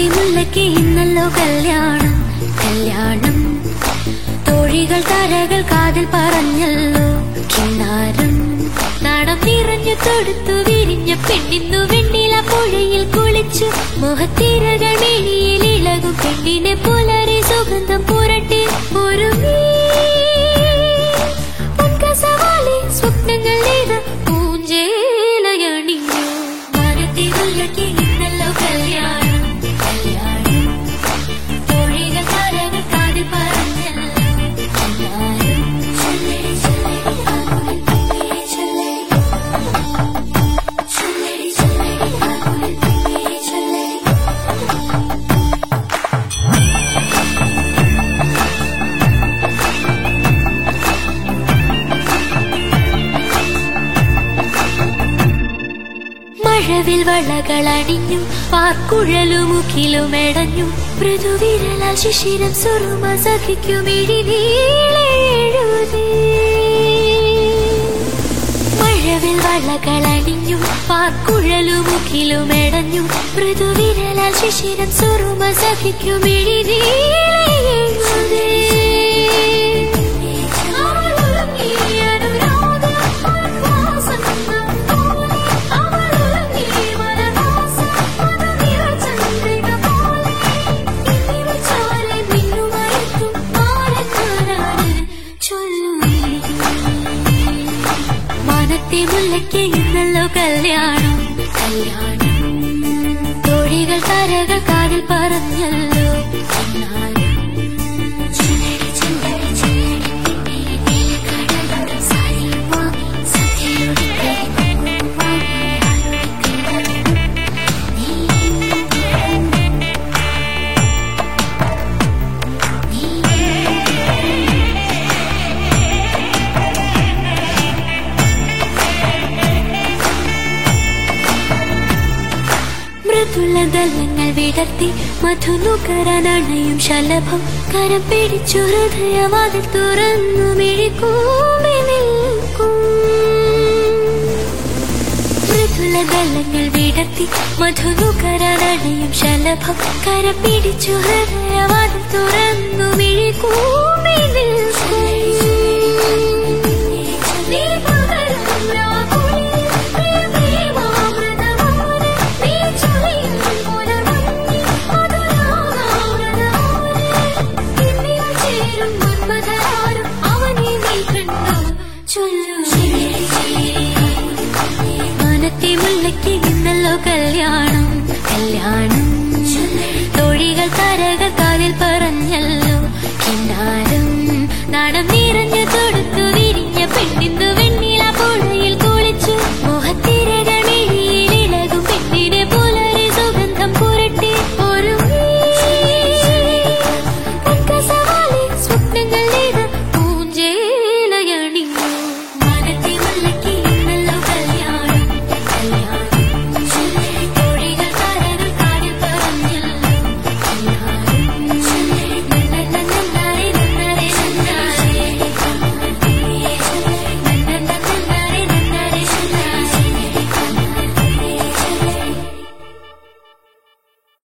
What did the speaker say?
മനത്തെ മുല്ലയ്ക്ക് ഇന്നല്ലോ കല്യാണം കല്യാണം തോഴികൾ തരകൾ കാതിൽ പറഞ്ഞല്ലോ കിന്നാരം നാടം നിറഞ്ഞു തൊടുത്തു വിരിഞ്ഞ പെണ്ണിന്നു വെണ്ണില പുഴയിൽ കുളിച്ചു മുഖത്തിരകൾ മേനിയിൽ ഇളകും പെണ്ണിനെ പുലരി സുഗന്ധം പുരട്ടി ഒരു സവാലി സ്വപ്നങ്ങൾ ഇത് പൂഞ്ചേലയണിഞ്ഞു മനത്തെ മുല്ലയ്ക്ക് ഇന്നല്ലോ കല്യാണം കല്യാണം തോഴികൾ താരകൾ കാതിൽ പറഞ്ഞല്ലോ കല്യാണം ചൊല്ലടി ചൊല്ലടി ആകുലി തിങ്ങിരി ചൊല്ലടി ചൊല്ലടി ചൊല്ലടി ആകുലി തിങ്ങിരി ചൊല്ലടി മഴവിൽ വളകളണിഞ്ഞു പാർക്കുഴലുമുഖിലുമെടഞ്ഞു മൃദുവിരല ശിശിരം സുറുമ സഖിക്കുമിഴിനീളെഴുതി മഴവിൽ വളകളണിഞ്ഞു പാർക്കുഴലുമുഖിലുമെടഞ്ഞു മൃദുവിരല ശിശിരം സുറുമ സഖിക്കുമിഴിനീളെഴുതി മനത്തെ മുല്ലയ്ക്ക് ഇന്നല്ലോ കല്യാണം കല്യാണം തോഴികൾ തരകൾ കാതിൽ പറഞ്ഞല്ലോ എന്നാലും ചുല്ലടി ചുല്ലടി ചുല്ലടി പിന്നിൽ നീലക്കടലോരം സാരിയും വാങ്ങി സന്ധ്യയുടെ കൈകൊണ്ടും വാങ്ങി ആരുടെ കൈകൊണ്ടും നീ മൃദുലതലങ്ങൾ വിടർത്തി മധുനുകരനണയും ശലഭം കരം പിടിച്ചു ഹൃദയവാതിൽ തുറന്നു മിഴിക്കൂമി നിൽക്കും മൃദുലതലങ്ങൾ വിടർത്തി മധുനുകരനണയും ശലഭം കരം പിടിച്ചു ഹൃദയവാതിൽ തുറന്നു മിഴിക്കൂമി